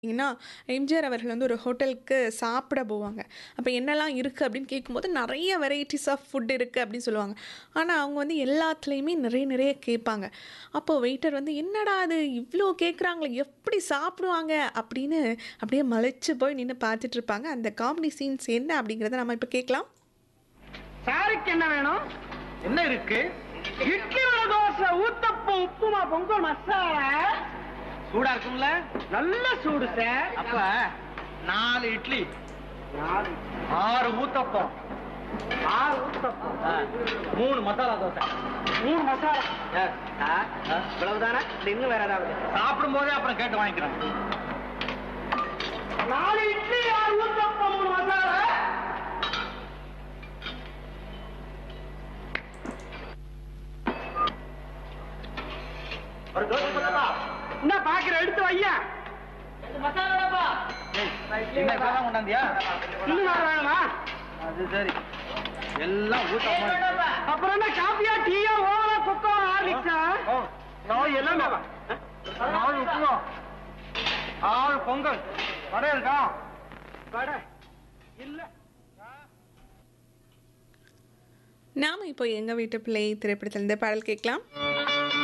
பார்த்தீங்கன்னா, எம்ஜிஆர் அவர்கள் வந்து ஒரு ஹோட்டலுக்கு சாப்பிட போவாங்க. அப்ப என்னலாம் இருக்கு அப்படின்னு கேட்கும்போது, நெறைய வெரைட்டிஸ் ஆஃப் ஃபுட் இருக்கு அப்படின்னு சொல்லுவாங்க. ஆனா, அவங்க வந்து எல்லாத்துலயுமே நிறைய நிறைய கேட்பாங்க. அப்போ வெயிட்டர் வந்து, "என்னடா இது இவ்ளோ கேட்குறாங்களே, எப்படி சாப்பிடுவாங்க?" அப்படின்னு அப்படியே மலைச்சு போய் நின்னு பார்த்துட்டு இருப்பாங்க. அந்த காமெடி சீன்ஸ் என்ன அப்படிங்கிறத நம்ம இப்ப கேட்கலாம். சாருக்கு என்ன வேணும் என்ன இருக்கு இட்லி வடை தோசை ஊத்தப்பம் உப்புமா பொங்கல் மசாலா சூடா இருக்கும்ல நல்ல சூடு சார் அப்ப நாலு இட்லி ஆறு ஊத்தப்பம் ஆறு ஊத்தப்பம் மூணு மசாலா தோசை மூணு மசாலா இவ்வளவுதானே இன்னும் வேற ஏதாவது சாப்பிடும் போதே அப்புறம் கேட்டு வாங்கிக்கிறேன் நாலு இட்லி ஆறு ஊத்தப்பம் மூணு மசாலா ஒரு தோசை போட்டப்பா என்ன பாக்குற எடுத்து வையா என்ன இப்பதான் கொண்டாந்தியா இன்னும் வேற வேணுமா அது சரி எல்லாம் ஊத்தம் அப்புறம் என்ன காப்பியா டீயா ஓவரா கொக்கோ ஹார்லிக்ஸா நான் எல்லாமே நாலு உப்புமா ஆறு பொங்கல் வடை இருக்கா வடை இல்ல நாம இப்போ எங்க வீட்டு பிள்ளை திரைப்படத்திலிருந்து பாடல் கேட்கலாம்.